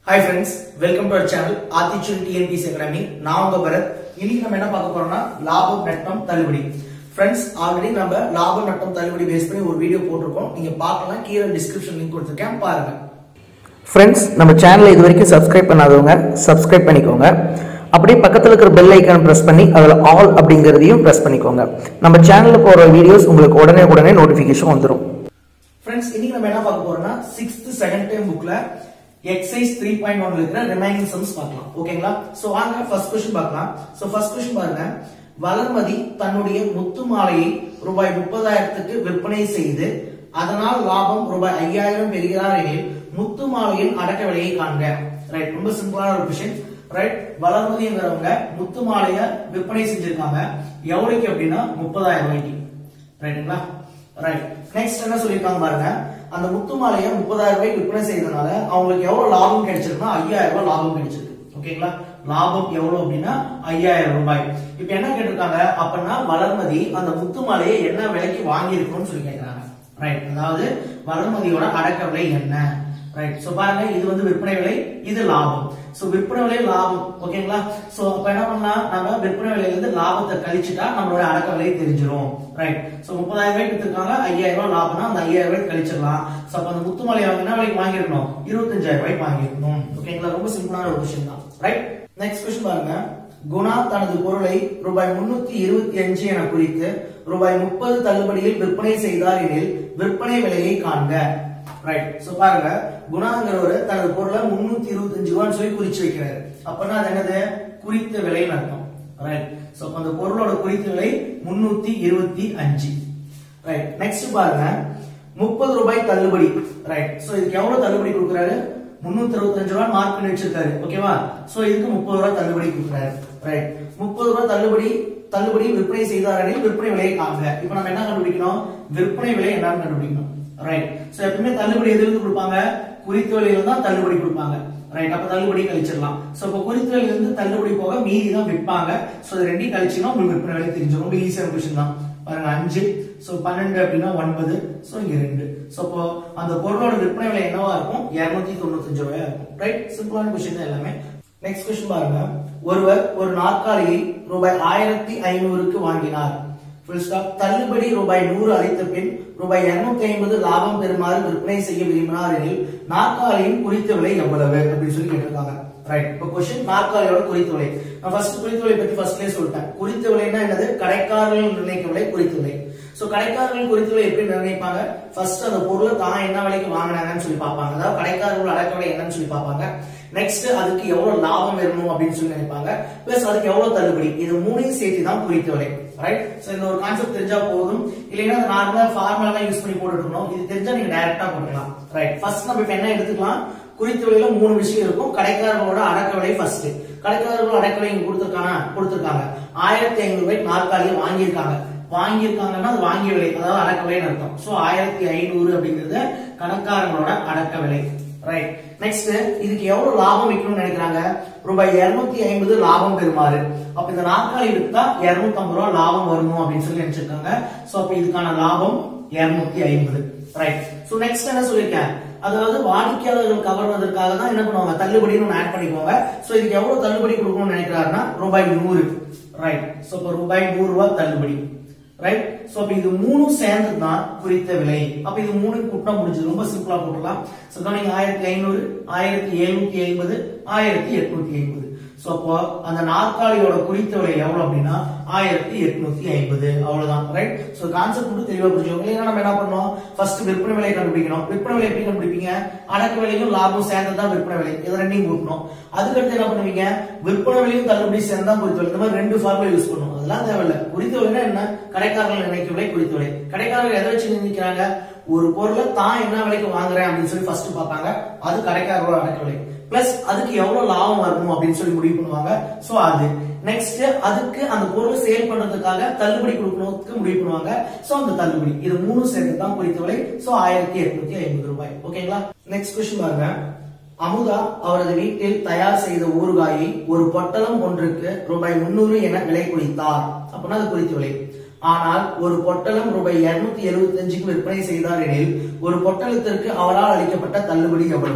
hi friends welcome to our channel Aathichoodi TNPSC academy நான் உங்க பரத் இன்னைக்கு நம்ம என்ன பார்க்க போறோம்னா லாபம் நட்டம் தள்ளுபடி ஃப்ரெண்ட்ஸ் ஆல்ரெடி நம்ம லாபம் நட்டம் தள்ளுபடி பேஸ் பண்ணி ஒரு வீடியோ போட்டிருக்கோம் நீங்க பார்க்கலாம் கீழே டிஸ்கிரிப்ஷன் லிங்க் கொடுத்துருக்கேன் பாருங்க ஃப்ரெண்ட்ஸ் நம்ம சேனலை இது வரைக்கும் சப்ஸ்கிரைப் பண்ணாதவங்க சப்ஸ்கிரைப் பண்ணிக்கோங்க அப்படியே பக்கத்தில் இருக்கிற பெல் ஐக்கான் ப்ரெஸ் பண்ணி அதில் ஆல் அப்படிங்கிறதையும் ப்ரெஸ் பண்ணிக்கோங்க நம்ம சேனலில் போகிற வீடியோஸ் உங்களுக்கு உடனே உடனே நோட்டிஃபிகேஷன் வந்துடும் ஃப்ரெண்ட்ஸ் இன்னைக்கு நம்ம என்ன பார்க்க போறோம்னா சிக்ஸ்த் செகண்ட் டைம் புக்ல எக்ஸைஸ் த்ரீ பாயிண்ட் ஒன் இருக்கிற ரிமைனிங் சம்ஸ் பார்க்கலாம் ஓகேங்களா சோ வாங்க ஃபர்ஸ்ட் கொஸ்டின் பார்க்கலாம் சோ ஃபர்ஸ்ட் கொஸ்டின் பாருங்க வளர்மதி தன்னுடைய முத்து மாலையை ரூபாய் முப்பதாயிரத்துக்கு விற்பனை செய்து அதனால் லாபம் ரூபாய் ஐயாயிரம் பெறுகிறார் எனில் முத்து மாலையின் அடக்க விலையை காண்க ரைட் ரொம்ப சிம்பிளான ஒரு கொஸ்டின் ரைட் வளர்மதிங்கிறவங்க முத்து மாலைய விற்பனை செஞ்சிருக்காங்க எவ்வளவுக்கு அப்படின்னா முப்பதாயிரம் ரூபாய்க்கு ரைட்டுங்களா ரைட் நெக்ஸ்ட் என்ன சொல்லியிருக்காங்க பாருங்க அந்த முத்து மாலையை முப்பதாயிரம் ரூபாய்க்கு விற்பனை செய்ததுனால அவங்களுக்கு எவ்வளவு லாபம் கிடைச்சிருக்குன்னா ஐயாயிரம் ரூபாய் லாபம் கிடைச்சிருக்கு ஓகேங்களா லாபம் எவ்வளவு அப்படின்னா ஐயாயிரம் ரூபாய் இப்ப என்ன கேட்டிருக்காங்க அப்படின்னா வளர்மதி அந்த முத்து மாலையை என்ன விலைக்கு வாங்கி இருக்கணும்னு சொல்லி கேட்கிறாங்க ரைட் அதாவது வளர்மதியோட அடக்க விலை என்ன ரைட் சோ பாருங்க இது வந்து விற்பனை விலை இது லாபம் சோ விற்பனை விலை லாபம் ஓகேங்களா சோ அப்ப என்ன பண்ணலாம் நம்ம விற்பனை விலையில இருந்து லாபத்தை கழிச்சுட்டா நம்மளோட அடக்க விலை தெரிஞ்சிரும் ரைட் சோ முப்பதாயிரம் ரூபாய்க்கு வித்துருக்காங்க ஐயாயிரம் ரூபாய் லாபம்னா அந்த ஐயாயிரம் ரூபாய் கழிச்சிடலாம் சோ அப்ப அந்த முத்து மாலை அவங்க என்ன விலைக்கு வாங்கிருக்கணும் இருபத்தஞ்சாயிரம் ரூபாய்க்கு வாங்கிருக்கணும் ஓகேங்களா ரொம்ப சிம்பிளான ஒரு கொஸ்டின் தான் ரைட் நெக்ஸ்ட் கொஸ்டின் பாருங்க குணா தனது பொருளை ரூபாய் முன்னூத்தி இருபத்தி அஞ்சு என குறித்து ரூபாய் முப்பது தள்ளுபடியில் விற்பனை செய்தார் எனில் விற்பனை விலையை காண்க ரைட் சோ பாருங்க குணாங்கிறவரு தனது பொருளை முன்னூத்தி இருபத்தி அஞ்சு ரூபான்னு சொல்லி குறிச்சு வைக்கிறாரு அப்படின்னா அது என்னது குறித்த விலைன்னு அர்த்தம் ரைட் சோ அந்த பொருளோட குறித்த விலை முன்னூத்தி இருபத்தி அஞ்சு ரைட் நெக்ஸ்ட் பாருங்க முப்பது ரூபாய் தள்ளுபடி ரைட் சோ இதுக்கு எவ்வளவு தள்ளுபடி கொடுக்குறாரு முன்னூத்தி அறுபத்தஞ்சு ரூபாய் மார்க் பண்ணி வச்சிருக்காரு ஓகேவா சோ இதுக்கு முப்பது ரூபாய் தள்ளுபடி கொடுக்குறாரு ரைட் முப்பது ரூபாய் தள்ளுபடி தள்ளுபடி விற்பனை செய்தாரெனில் விற்பனை விலையை காண்க இப்போ நம்ம என்ன கண்டுபிடிக்கணும் விற்பனை விலை என்னன்னு கண்டுபிடிக்கணும் ரைட் சோ எப்பவுமே தள்ளுபடி எதுல இருந்து கொடுப்பாங்க குறித்த விலையில தான் தள்ளுபடி கொடுப்பாங்க ரைட் அப்ப தள்ளுபடி கழிச்சிடலாம் சோ இப்போ குறித்த விலையில இருந்து தள்ளுபடி போக மீதி தான் விற்பாங்க சோ இது ரெண்டையும் கழிச்சுன்னா உங்களுக்கு விற்பனை விலை தெரிஞ்சிடும் ரொம்ப ஈஸியான கொஸ்டின் தான் பாருங்க அஞ்சு சோ பன்னெண்டு அப்படின்னா ஒன்பது சோ இங்க ரெண்டு சோ இப்போ அந்த பொருளோட விற்பனை விலை என்னவா இருக்கும் இருநூத்தி தொண்ணூத்தஞ்சு ரூபாயா இருக்கும் ரைட் சிம்பிளான கொஸ்டின் தான் எல்லாமே நெக்ஸ்ட் கொஸ்டின் பாருங்க ஒருவர் ஒரு நாற்காலியை ரூபாய் ஆயிரத்தி ஐநூறுக்கு வாங்கினார் ஃபுல் ஸ்டாப் தள்ளுபடி ரூபாய் நூறு அளித்த பின் ரூபாய் இருநூத்தி ஐம்பது லாபம் பெறுமாறு விற்பனை செய்ய விரும்பினார் எனில் நாற்காலியின் குறித்த விலை எவ்வளவு அப்படின்னு சொல்லி கேட்டிருக்காங்க ரைட் இப்போ கொஸ்டின் நாற்காலியோட குறித்த விலை நான் ஃபர்ஸ்ட் குறித்த விலை பத்தி ஃபர்ஸ்ட்லேயே சொல்லிட்டேன் குறித்த விலைன்னா என்னது கடைக்காரர்கள் நிர்ணயிக்க விலை குறித்த விலை சோ கடைக்காரர்கள் குறித்த விலை எப்படி நிர்ணயிப்பாங்க ஃபர்ஸ்ட் அந்த பொருளை தான் என்ன விலைக்கு வாங்கினாங்கன்னு சொல்லி பார்ப்பாங்க அதாவது கடைக்காரர்கள் அடக்க விலை என்னன்னு சொல்லி பார்ப்பாங்க நெக்ஸ்ட் அதுக்கு எவ்வளவு லாபம் வரணும் அப்படின்னு சொல்லி நினைப்பாங்க பிளஸ் அதுக்கு எவ்வளவு தள்ளுபடி இது மூணையும் சேர்த்து தான் குறித்த விலை ரைட் சோ இந்த ஒரு கான்செப்ட் தெரிஞ்சா போதும் இல்லைன்னா நார்மலா ஃபார்முலா யூஸ் பண்ணி போட்டுருக்கணும் இது தெரிஞ்சா நீங்க டைரக்டா போட்டுக்கலாம் ரைட் ஃபர்ஸ்ட் நம்ம இப்ப என்ன எடுத்துக்கலாம் குறித்த விலையில மூணு விஷயம் இருக்கும் கடைக்காரர்களோட அடக்க விலை ஃபர்ஸ்ட் கடைக்காரர்களோட அடக்க விலை இங்க கொடுத்துருக்காங்க கொடுத்துருக்காங்க ஆயிரத்தி ஐநூறு ரூபாய்க்கு நாற்காலியை வாங்கியிருக்காங்க வாங்கியிருக்காங்கன்னா அது வாங்கிய விலை அதாவது அடக்க விலைன்னு அர்த்தம் சோ ஆயிரத்தி ஐநூறு அப்படிங்கிறது கணக்காரங்களோட அடக்க விலை ரைட் நெக்ஸ்ட் இதுக்கு எவ்வளவு லாபம் வைக்கணும்னு நினைக்கிறாங்க ரூபாய் இருநூத்தி ஐம்பது லாபம் பெறுமாறு அப்ப இந்த நாற்காலி வித்தா இருநூத்தி ஐம்பது ரூபாய் லாபம் வரணும் அப்படின்னு சொல்லி நினைச்சிருக்காங்க சோ அப்ப இதுக்கான லாபம் இருநூத்தி ஐம்பது ரைட் சோ நெக்ஸ்ட் என்ன சொல்லியிருக்கேன் அதாவது வாடிக்கையாளர்கள் கவர்வதற்காக தான் என்ன பண்ணுவாங்க தள்ளுபடின்னு ஒன்று ஆட் பண்ணிக்குவாங்க சோ இதுக்கு எவ்வளவு தள்ளுபடி கொடுக்கணும்னு நினைக்கிறாருன்னா ரூபாய் நூறு ரைட் சோ இப்ப ரூபாய் நூறு ரூபாய் தள்ளுபடி ரைட் சோ அப்ப இது மூணும் சேர்ந்து தான் குறித்த விலை அப்ப இது மூணு கூட்டம் முடிஞ்சது ரொம்ப சிம்பிளா போட்டுலாம் சோ கவனிங்க ஆயிரத்தி ஐநூறு ஆயிரத்தி எழுநூத்தி ஐம்பது ஆயிரத்தி எட்நூத்தி ஐம்பது சோ அப்போ அந்த நாற்காலியோட குறித்த விலை எவ்வளவு அப்படின்னா ஆயிரத்தி எட்நூத்தி ஐம்பது அவ்வளவுதான் ரைட் சோ கான்செப்ட் மட்டும் தெளிவா புரிஞ்சுக்கோங்க இல்லைன்னா நம்ம என்ன பண்ணோம் ஃபர்ஸ்ட் விற்பனை விலையை கண்டுபிடிக்கணும் விற்பனை விலை எப்படி கண்டுபிடிப்பீங்க அடக்க விலையும் லாபம் சேர்ந்து தான் விற்பனை விலை இதை ரெண்டையும் கூட்டணும் அதுக்கடுத்து என்ன பண்ணுவீங்க விற்பனை விலையும் தள்ளுபடி சேர்ந்து தான் குறித்த விலை இந்த மாதிரி ரெண்டு ஃபார்முலா யூஸ் பண்ணுவோம் அதெல்லாம் தேவையில்லை குறித்த விலைனா என்ன கடைக்காரர்கள் நினைக்க விலை குறித்த விலை கடைக்காரர்கள் எதை வச்சு நினைக்கிறாங்க ஒரு பொருளை தான் என்ன விலைக்கு வாங்குறேன் அப்படின்னு சொல்லி ஃபர்ஸ்ட் பார்ப்பாங்க அது கடைக்காரர்களோட அடக்க விலை பிளஸ் அதுக்கு எவ்வளவு லாபம் வரணும் அப்படின்னு சொல்லி முடிவு பண்ணுவாங்க சோ அது நெக்ஸ்ட் அதுக்கு அந்த பொருளை சேல் பண்றதுக்காக தள்ளுபடி கொடுக்கறதுக்கு முடிவு பண்ணுவாங்க சோ அந்த தள்ளுபடி இது மூணு சேர்த்து தான் குறித்த விலை சோ ஆயிரத்தி எட்நூத்தி ஐம்பது ரூபாய் ஓகேங்களா நெக்ஸ்ட் கொஸ்டின் பாருங்க அமுதா அவரது வீட்டில் தயார் செய்த ஊறுகாயை ஒரு பொட்டலம் ஒன்றுக்கு ரூபாய் முன்னூறு என விலை குறித்தார் அப்படின்னா அது குறித்த விலை ஆனால் ஒரு பொட்டலம் ரூபாய் இருநூத்தி எழுபத்தி அஞ்சுக்கு விற்பனை செய்தார் எனில் ஒரு பொட்டலத்திற்கு அவரால் அளிக்கப்பட்ட தள்ளுபடி எவ்வளவு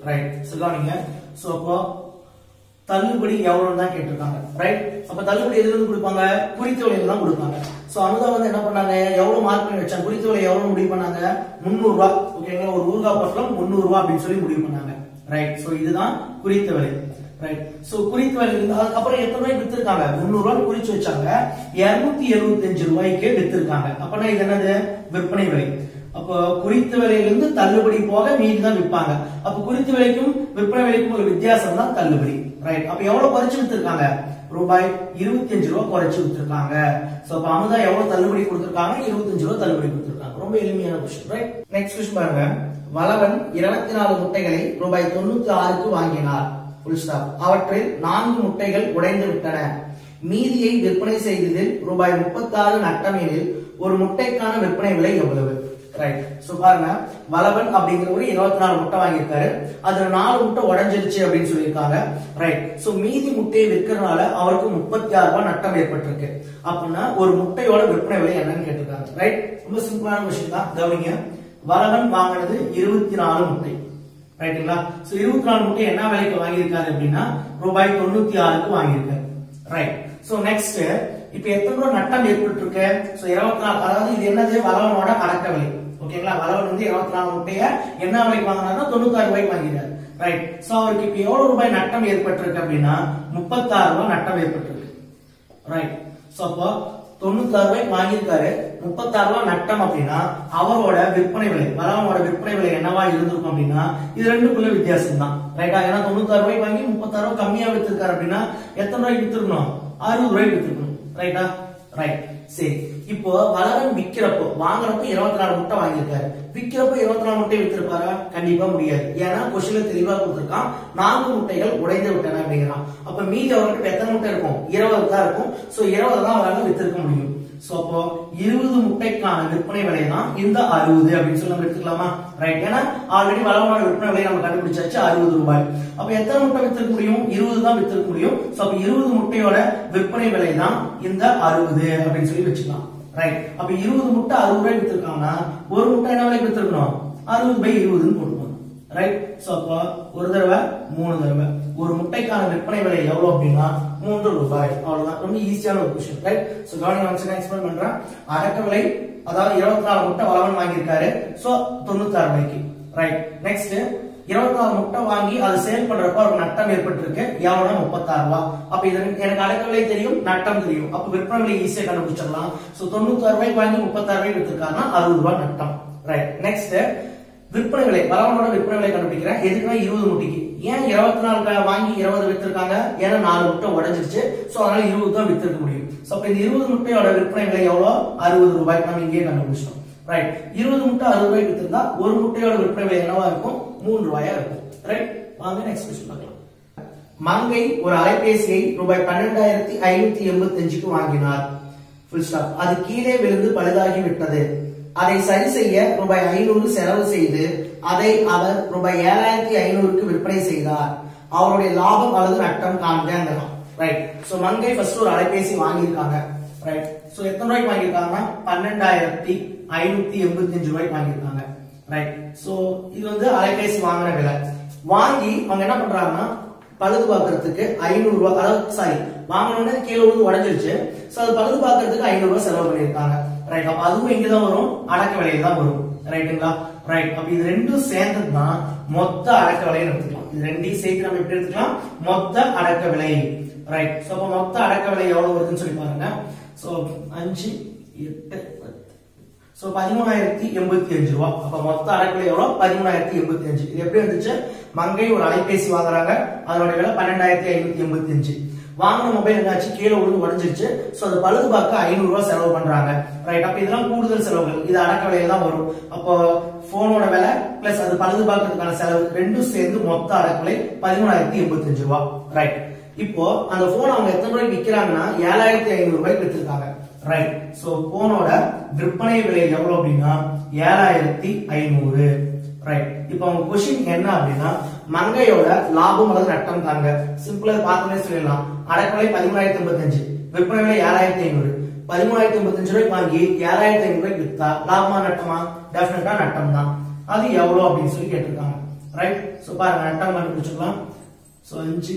ரைட் சொல்லுவாங்க சோ அப்போ தள்ளுபடி எவ்வளவுன்னு தான் கேட்டிருக்காங்க ரைட் அப்ப தள்ளுபடி எதுல இருந்து கொடுப்பாங்க குறித்த விலையில தான் கொடுப்பாங்க சோ அமுதா வந்து என்ன பண்ணாங்க எவ்வளவு மார்க் பண்ணி வச்சாங்க குறித்த விலை எவ்வளவு முடிவு பண்ணாங்க 300 ரூபாய் ஓகேங்களா ஒரு ஊறுகாய் பொட்டலம் 300 ரூபாய் அப்படின்னு சொல்லி முடிவு பண்ணாங்க ரைட் சோ இதுதான் குறித்த விலை ரைட் சோ குறித்த விலை இருந்து அதுக்கப்புறம் எத்தனை ரூபாய்க்கு வித்திருக்காங்க 300 ரூபாய் குறிச்சு வச்சாங்க 275 ரூபாய்க்கு வித்திருக்காங்க அப்பனா இது என்னது விற்பனை விலை அப்போ குறித்த விலையிலிருந்து தள்ளுபடி போக மீதி தான் விற்பாங்க அப்ப குறித்த விலைக்கும் விற்பனை விலைக்கும் உள்ள வித்தியாசம் தான் தள்ளுபடி ரைட் அப்ப எவ்வளவு குறைச்சு வித்திருக்காங்க ரூபாய் இருபத்தி அஞ்சு ரூபாய் குறைச்சு வித்திருக்காங்க சோ அப்ப அமுதா எவ்வளவு தள்ளுபடி கொடுத்திருக்காங்க இருபத்தஞ்சு ரூபாய் தள்ளுபடி கொடுத்திருக்காங்க ரொம்ப எளிமையான கொஸ்டின் ரைட் நெக்ஸ்ட் கொஸ்டின் பாருங்க வளவன் இருபத்தி நாலு முட்டைகளை ரூபாய் தொண்ணூத்தி ஆறுக்கு வாங்கினார் ஃபுல் ஸ்டாப் அவற்றில் நான்கு முட்டைகள் உடைந்து விட்டன மீதியை விற்பனை செய்ததில் ரூபாய் முப்பத்தாறு நட்டம் எனில் ஒரு முட்டைக்கான விற்பனை விலை எவ்வளவு ரைட் சோ பாருங்க வளவன் அப்படிங்கிறவரு இருபத்தி நாலு முட்டை வாங்கியிருக்காரு அதுல நாலு முட்டை உடைஞ்சிருச்சு அப்படின்னு சொல்லியிருக்காங்க ரைட் சோ மீதி முட்டையை விற்கிறதுனால அவருக்கு முப்பத்தி ஆறு ரூபாய் நட்டம் ஏற்பட்டிருக்கு அப்படின்னா ஒரு முட்டையோட விற்பனை விலை என்னன்னு கேட்டிருக்காங்க ரைட் ரொம்ப சிம்பிளான விஷயம் தான் கவனிங்க வளவன் வாங்கினது இருபத்தி நாலு முட்டை ரைட்டுங்களா சோ இருபத்தி நாலு முட்டை என்ன விலைக்கு வாங்கியிருக்காரு அப்படின்னா ரூபாய் தொண்ணூத்தி ஆறுக்கு வாங்கியிருக்காரு ரைட் சோ நெக்ஸ்ட் இப்ப எத்தனை ரூபாய் நட்டம் ஏற்பட்டு இருக்கு சோ இருபத்தி நாலு அதாவது இது என்னது வளவனோட அடக்க விலை ஓகேங்களா வளவன் வந்து இருபத்தி நாலு முட்டைய என்ன விலைக்கு வாங்கினாருன்னா தொண்ணூத்தாறு ரூபாய்க்கு வாங்கிட்டாரு ரைட் சோ அவருக்கு இப்ப எவ்வளவு ரூபாய் நட்டம் ஏற்பட்டிருக்கு அப்படின்னா முப்பத்தாறு ரூபாய் நட்டம் ஏற்பட்டிருக்கு ரைட் சோ அப்போ தொண்ணூத்தாறு ரூபாய்க்கு வாங்கியிருக்காரு முப்பத்தாறு ரூபாய் நட்டம் அப்படின்னா அவரோட விற்பனை விலை வளவனோட விற்பனை விலை என்னவா இருந்திருக்கும் அப்படின்னா இது ரெண்டுக்குள்ள வித்தியாசம் தான் ரைட்டா ஏன்னா தொண்ணூத்தாறு ரூபாய்க்கு வாங்கி முப்பத்தாறு ரூபாய் கம்மியா வித்திருக்காரு அப்படின்னா எத்தனை ரூபாய்க்கு வித்திருக்கணும் அறுபது ரூபாய்க்கு வித்திருக்கணும் ரைட்டா ரைட் சரி இப்போ வளவன் விக்கிறப்போ வாங்குறப்போ இருபத்தி நாலு முட்டை வாங்கியிருக்காரு விக்கிறப்போ இருபத்தி நாலு முட்டை வித்திருப்பாரா கண்டிப்பா முடியாது ஏன்னா கொஸ்டின்ல தெளிவா கொடுத்திருக்கான் நான்கு முட்டைகள் உடைந்து விட்டன அப்படிங்கிறான் அப்ப மீதி அவர்கிட்ட எத்தனை முட்டை இருக்கும் இருபது தான் இருக்கும் சோ இருபது தான் அவரால் வித்திருக்க முடியும் சோ அப்போ இருபது முட்டைக்கான விற்பனை விலை தான் இந்த அறுபது அப்படின்னு சொல்லி நம்ம எடுத்துக்கலாமா ரைட் ஏன்னா ஆல்ரெடி வளமான விற்பனை விலை நம்ம கண்டுபிடிச்சாச்சு அறுபது ரூபாய் அப்ப எத்தனை முட்டை வித்திருக்க முடியும் இருபது தான் வித்திருக்க முடியும் சோ அப்ப இருபது முட்டையோட விற்பனை விலை தான் இந்த அறுபது அப்படின்னு சொல்லி வச்சுக்கலாம் ரைட் அப்ப இருபது முட்டை அறுபது ரூபாய் வித்திருக்காங்கன்னா ஒரு முட்டை என்ன விலைக்கு வித்திருக்கணும் அறுபது பை இருபதுன்னு போட்டுக்கணும் ரைட் சோ அப்போ ஒரு தடவை மூணு தடவை ஒரு முட்டைக்கான விற்பனை விலை எவ்வளவு அப்படின்னா மூன்று ரூபாய் அவ்வளவுதான் ரொம்ப ஈஸியான ஒரு கொஸ்டின் ரைட் சோ கவனிங்க ஒன்ஸ் எக்ஸ்பிளைன் பண்றேன் அடக்க விலை அதாவது இருபத்தி நாலு முட்டை வளவன் வாங்கியிருக்காரு சோ தொண்ணூத்தாறு ரூபாய்க்கு ரைட் நெக்ஸ்ட் இருபத்தி நாலு முட்டை வாங்கி அது சேல் பண்றப்ப அவருக்கு நட்டம் ஏற்பட்டிருக்கு எவ்வளவு முப்பத்தாறு ரூபாய் அப்ப இது எனக்கு அடக்க விலை தெரியும் நட்டம் தெரியும் அப்ப விற்பனை விலை ஈஸியா கண்டுபிடிச்சிடலாம் சோ தொண்ணூத்தாறு ரூபாய்க்கு வாங்கி முப்பத்தாறு ரூபாய்க்கு வித்திருக்காருன்னா அறுபது ரூபாய் நட்டம் ரைட் நெக்ஸ்ட் விற்பனை விலை வளவனோட விற்பனை விலை கண்டுபிடிக்கிறேன் எதுக்குன்னா இருபது முட்டைக்கு ஏன் இருபத்தி நாலு க- வாங்கி இருபது வித்திருக்காங்க ஏன்னா நாலு முட்டை உடைஞ்சிருச்சு சோ அதனால இருபது தான் வித்திருக்க முடியும் சோ அப்ப இந்த இருபது முட்டையோட விற்பனை விலை எவ்வளவு அறுபது ரூபாய்க்கு நம்ம இங்கேயே கண்டுபிடிச்சிட்டோம் ரைட் இருபது முட்டை அறுபது ரூபாய்க்கு வித்திருந்தா ஒரு முட்டையோட விற்பனை விலை என்னவா இருக்கும் மூணு ரூபாயா இருக்கும் ரைட் வாங்க நெக்ஸ்ட் கொஸ்டின் பார்க்கலாம் மங்கை ஒரு அலைபேசியை ரூபாய் பன்னெண்டாயிரத்தி ஐநூத்தி எண்பத்தி அஞ்சுக்கு வாங்கினார் ஃபுல் ஸ்டாப் அது கீழே விழுந்து பழுதாகி விட்டது அதை சரி செய்ய ரூபாய் ஐநூறு செலவு செய்து அதை அவர் ரூபாய் ஏழாயிரத்தி ஐநூறுக்கு விற்பனை செய்தார் அவருடைய லாபம் அல்லது நட்டம் காண்கிறான் ரைட் சோ மங்கை ஃபர்ஸ்ட் ஒரு அலைபேசி வாங்கியிருக்காங்க ரைட் சோ எத்தனை ரூபாய்க்கு வாங்கியிருக்காங்கன்னா பன்னெண்டாயிரத்தி ஐநூத்தி எண்பத்தி அஞ்சு ரூபாய்க்கு வாங்கியிருக்காங்க ரைட் சோ இது வந்து அலைபேசி வாங்கின விலை வாங்கி அவங்க என்ன பண்றாங்கன்னா பழுது பார்க்கறதுக்கு ஐநூறு ரூபாய் அதாவது சாரி வாங்கினோடனே கீழே விழுந்து உடைஞ்சிருச்சு சோ அது பழுது பார்க்கறதுக்கு ஐநூறு ரூபாய் செலவு பண்ணிருக்காங்க ரைட் அப்ப அதுவும் எங்கதான் வரும் அடக்க விலையில தான் வரும் ரைட்டுங்களா ரைட் அப்ப இது ரெண்டும் சேர்ந்தது தான் மொத்த அடக்க விலைன்னு எடுத்துக்கலாம் இது ரெண்டையும் சேர்த்து நம்ம எப்படி எடுத்துக்கலாம் மொத்த அடக்க விலை ரைட் சோ அப்ப மொத்த அடக்க விலை எவ்வளவு வருதுன்னு சொல்லி பாருங்க சோ அஞ்சு எட்டு பத்து சோ பதிமூணாயிரத்தி எண்பத்தி அஞ்சு ரூபா அப்ப மொத்த அடக்கலை எவ்வளவு பதிமூணாயிரத்தி எண்பத்தி அஞ்சு இது எப்படி வந்துச்சு மங்கை ஒரு அலைபேசி வாங்குறாங்க அதோட விலை பன்னெண்டாயிரத்தி ஐநூத்தி எண்பத்தி அஞ்சு வாங்கின மொபைல் என்னாச்சு கீழே விழுந்து உடஞ்சிருச்சு சோ அது பழுது பார்க்க ஐநூறு ரூபாய் செலவு பண்றாங்க ரைட் அப்ப இதெல்லாம் கூடுதல் செலவுகள் இது அடக்க விலையில தான் வரும் அப்போ போனோட விலை பிளஸ் அது பழுது பார்க்கறதுக்கான செலவு ரெண்டும் சேர்ந்து மொத்த அடக்க விலை பதிமூணாயிரத்தி எண்பத்தி அஞ்சு ரூபாய் ரைட் இப்போ அந்த போன் அவங்க எத்தனை ரூபாய்க்கு விக்கிறாங்கன்னா ஏழாயிரத்தி ஐநூறு ரூபாய்க்கு வித்திருக்காங்க ரைட் சோ போனோட விற்பனை விலை எவ்வளவு அப்படின்னா ஏழாயிரத்தி ஐநூறு ரைட் இப்போ அவங்க கொஸ்டின் என்ன அப்படின்னா மங்கையோட லாபம் அல்லது நட்டம் தாங்க சிம்பிளா பார்த்தோன்னே சொல்லிடலாம் அடக்கலை பதிமூணாயிரத்தி எண்பத்தஞ்சு விற்பனை விலை ஏழாயிரத்தி ஐநூறு பதிமூணாயிரத்தி எண்பத்தஞ்சு ரூபாய்க்கு வாங்கி ஏழாயிரத்தி ஐநூறு ரூபாய்க்கு வித்தா லாபமா நட்டமா டெஃபினட்டா நட்டம் தான் அது எவ்வளவு அப்படின்னு சொல்லி கேட்டிருக்காங்க ரைட் சோ பாருங்க நட்டம் கண்டுபிடிச்சுக்கலாம் சோ அஞ்சு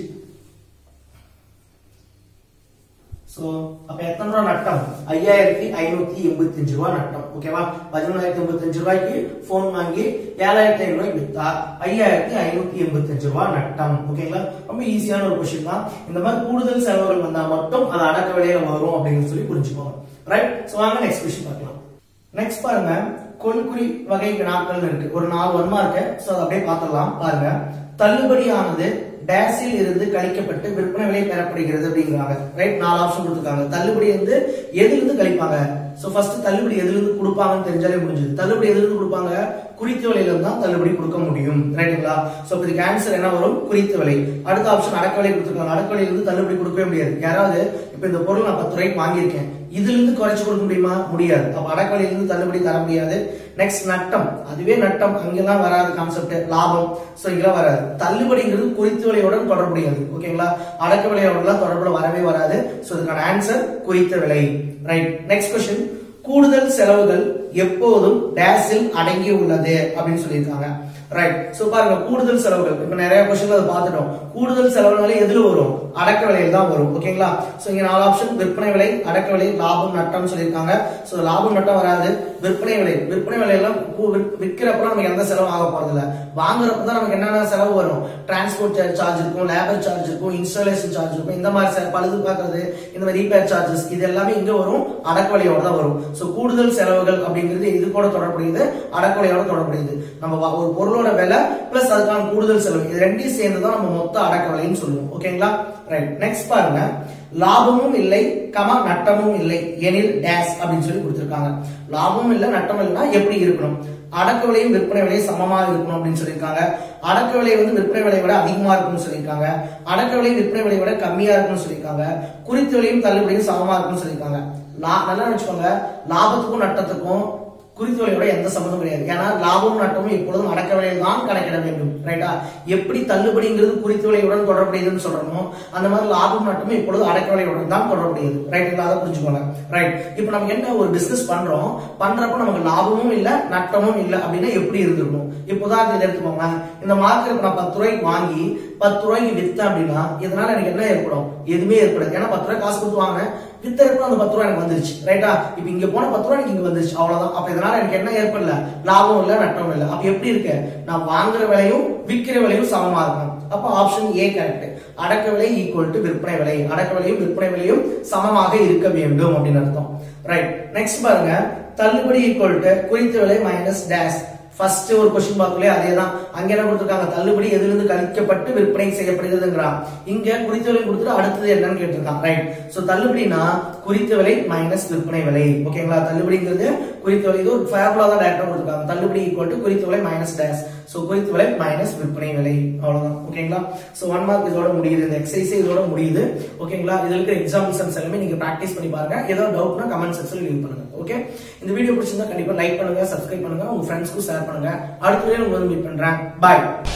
சோ அப்ப எத்தனை ரூபா நட்டம் ஐயாயிரத்தி ஐநூத்தி எண்பத்தி அஞ்சு ரூபா நட்டம் ஓகேவா பதிமூணாயிரத்தி எண்பத்தி அஞ்சு ரூபாய்க்கு போன் வாங்கி ஏழாயிரத்தி ஐநூறு ரூபாய்க்கு வித்தா ஐயாயிரத்தி ஐநூத்தி எண்பத்தி அஞ்சு ரூபா நட்டம் ஓகேங்களா ரொம்ப ஈஸியான ஒரு கொஸ்டின் தான் இந்த மாதிரி கூடுதல் செலவுகள் வந்தா மட்டும் அது அடக்க விலையில வரும் அப்படின்னு சொல்லி புரிஞ்சுக்கோங்க ரைட் சோ வாங்க நெக்ஸ்ட் கொஸ்டின் பார்க்கலாம் நெக்ஸ்ட் பாருங்க கொள்குறி வகை வினாக்கள் இருக்கு ஒரு நாலு ஒன்மா இருக்கு சோ அதை அப்படியே பார்த்துடலாம் பாருங்க தள்ளுபடியானது டேஸில் இருந்து கழிக்கப்பட்டு விற்பனை விலை பெறப்படுகிறது அப்படிங்கிறாங்க ரைட் நாலு ஆப்ஷன் கொடுத்துருக்காங்க தள்ளுபடி வந்து எதுல இருந்து கழிப்பாங்க சோ ஃபர்ஸ்ட் தள்ளுபடி எதுல இருந்து கொடுப்பாங்கன்னு தெரிஞ்சாலே முடிஞ்சது தள்ளுபடி எதுல இருந்து கொடுப்பாங்க குறித்த விலையில இருந்து தான் தள்ளுபடி கொடுக்க முடியும் ரைட்டுங்களா சோ இப்ப இதுக்கு ஆன்சர் என்ன வரும் குறித்த விலை அடுத்த ஆப்ஷன் அடக்க விலை கொடுத்துருக்காங்க அடக்க விலையில இருந்து தள்ளுபடி கொடுக்கவே முடியாது யாராவது இப்ப இந்த பொருள் நான் பத்து ரூபாய்க்கு வாங்கியிருக்கேன் இதுல இருந்து குறைச்சு கொடுக்க முடியுமா முடியாது அப்ப அடக்க விலையில இருந்து தள்ளுபடி தர முடியாது நெக்ஸ்ட் நட்டம் அதுவே நட்டம் அங்கெல்லாம் வராது கான்செப்ட் லாபம் சோ இங்கெல்லாம் வராது தள்ளுபடிங்கிறது குறித்த விலையுடன் தொடர்புடையது ஓகேங்களா அடக்க விலையோடலாம் தொடர்புல வரவே வராது சோ இதுக்கான ஆன்சர் குறித்த விலை ரைட் நெக்ஸ்ட் கொஸ்டின் கூடுதல் செலவுகள் எப்போதும் டேஸில் அடங்கி உள்ளது அப்படின்னு சொல்லியிருக்காங்க ரைட் சோ பாருங்க கூடுதல் செலவுகள் இப்ப நிறைய கொஸ்டின் அதை பார்த்துட்டோம் கூடுதல் செலவுனாலே எதுல வரும் அடக்க விலையில் தான் வரும் ஓகேங்களா சோ இங்க நாலு ஆப்ஷன் விற்பனை விலை அடக்க விலை லாபம் நட்டம் சொல்லியிருக்காங்க சோ லாபம் நட்டம் வராது விற்பனை விலை விற்பனை விலையெல்லாம் கூ- விற்- விற்கிறப்ப நமக்கு எந்த செலவும் ஆக போறது இல்ல வாங்குறப்ப தான் நமக்கு என்னென்ன செலவு வரும் டிரான்ஸ்போர்ட் சார்ஜ் இருக்கும் லேபர் சார்ஜ் இருக்கும் இன்ஸ்டாலேஷன் சார்ஜ் இருக்கும் இந்த மாதிரி செ- பழுது பார்க்கறது இந்த மாதிரி ரீபேர் சார்ஜஸ் இது எல்லாமே இங்க வரும் அடக்கவிலையோட தான் வரும் சோ கூடுதல் செலவுகள் அப்படிங்கிறது இது கூட தொடர்புடையது அடக்கவிலையோட தொடர்புடையது நம்ம வா- ஒரு பொருளோட விலை பிளஸ் அதுக்கான கூடுதல் செலவு இது ரெண்டையும் சேர்ந்து தான் நம்ம மொத்த அடக்கவிலைன்னு சொல்லுவோம் ஓகேங்களா ரைட் நெக்ஸ்ட் பாருங்க லாபமும் இல்லை கமா நட்டமும் இல்லை எனில் டேஸ் அப்படின்னு சொல்லி கொடுத்திருக்காங்க லாபமும் இல்லை நட்டமும் இல்லைன்னா எப்படி இருக்கணும் அடக்க விலையும் விற்பனை விலையும் சமமா இருக்கணும் அப்படின்னு சொல்லியிருக்காங்க அடக்க விலை வந்து விற்பனை விலையை விட அதிகமா இருக்கும்னு சொல்லியிருக்காங்க அடக்க விலை விற்பனை விலையை விட கம்மியா இருக்கும்னு சொல்லியிருக்காங்க குறித்த விலையும் தள்ளுபடியும் சமமா இருக்கும்னு சொல்லியிருக்காங்க லா- நல்லா வச்சுக்கோங்க லாபத்துக்கும் நட்டத்துக்கும் குறித்த விலையோட எந்த சம்மந்தமும் கிடையாது ஏன்னா லாபமும் நட்டமும் எப்பொழுதும் அடக்க விலையில் தான் கணக்கிட வேண்டும் ரைட்டா எப்படி தள்ளுபடிங்கிறது குறித்த விலையுடன் தொடர்புடையதுன்னு சொல்றோமோ அந்த மாதிரி லாபம் நட்டமும் எப்பொழுதும் அடக்க விலையுடன் தான் தொடர்புடையது ரைட்டுங்களா அதை புரிஞ்சுக்கோங்க ரைட் இப்போ நம்ம என்ன ஒரு பிசினஸ் பண்றோம் பண்றப்ப நமக்கு லாபமும் இல்ல நட்டமும் இல்ல அப்படின்னா எப்படி இருந்திருக்கும் இப்போ உதாரணத்துக்கு எடுத்துக்கோங்க இந்த மார்க்கெட் நான் பத்து ரூபாய்க்கு வாங்கி பத்து ரூபாய்க்கு வித்தேன் அப்படின்னா இதனால எனக்கு என்ன ஏற்படும் எதுவுமே ஏற்படாது ஏன்னா பத்து ரூபாய் காசு கொடுத்து வாங்கினேன் வித்தரப்ப அந்த பத்து ரூபாய் எனக்கு வந்துருச்சு ரைட்டா இப்ப இங்க போன பத்து ரூபாய் எனக்கு இங்க வந்துருச்சு அவ்வளவுதான் அப்ப இதனால எனக்கு என்ன ஏற்படல லாபம் இல்ல நட்டம் இல்ல அப்ப எப்படி இருக்கு நான் வாங்குற விலையும் விக்கிற விலையும் சமமா இருக்கும் அப்ப ஆப்ஷன் ஏ கரெக்ட் அடக்க விலை ஈக்குவல் டு விற்பனை விலை அடக்க விலையும் விற்பனை விலையும் சமமாக இருக்க வேண்டும் அப்படின்னு அர்த்தம் ரைட் நெக்ஸ்ட் பாருங்க தள்ளுபடி ஈக்குவல் டு குறித்த விலை மைனஸ் டேஷ் ஃபர்ஸ்ட் ஒரு கொஸ்டின் பார்க்கலையே அதே தான் அங்க என்ன கொடுத்திருக்காங்க தள்ளுபடி எதிலிருந்து கழிக்கப்பட்டு விற்பனை செய்யப்படுகிறதுங்கிறான் இங்க குறித்த விலை கொடுத்துட்டு அடுத்தது என்னன்னு கேட்டிருக்கான் ரைட் சோ தள்ளுபடினா குறித்த விலை மைனஸ் விற்பனை விலை ஓகேங்களா தள்ளுபடிங்கிறது குறித்த விலை இது ஒரு ஃபார்முலா தான் டேரக்டா கொடுத்திருக்காங்க தள்ளுபடி ஈக்குவல் டு குறித்த விலை மைனஸ் டேஷ் சோ குறித்த விலை மைனஸ் விற்பனை விலை அவ்வளவுதான் ஓகேங்களா சோ ஒன் மார்க் இதோட முடியுது இந்த எக்ஸசைஸ் இதோட முடியுது ஓகேங்களா இதுல இருக்கிற எக்ஸாம்பிள்ஸ் எல்லாமே நீங்க பிராக்டிஸ் பண்ணி பாருங்க ஏதாவது டவுட்னா கமெண்ட் செக்ஷன்ல லீவ் பண்ணுங்க ஓகே இந்த வீடியோ பிடிச்சிருந்தா கண்டிப்பா லைக் பண்ணுங்க சப்ஸ்கிரைப் பண்ணுங்க உங்க ஃப்ரெண்ட்ஸ்க்கும் ஷேர் பண்ணுங்க அடுத்த வீடியோ உங்களை மீட் பண்றேன் பாய்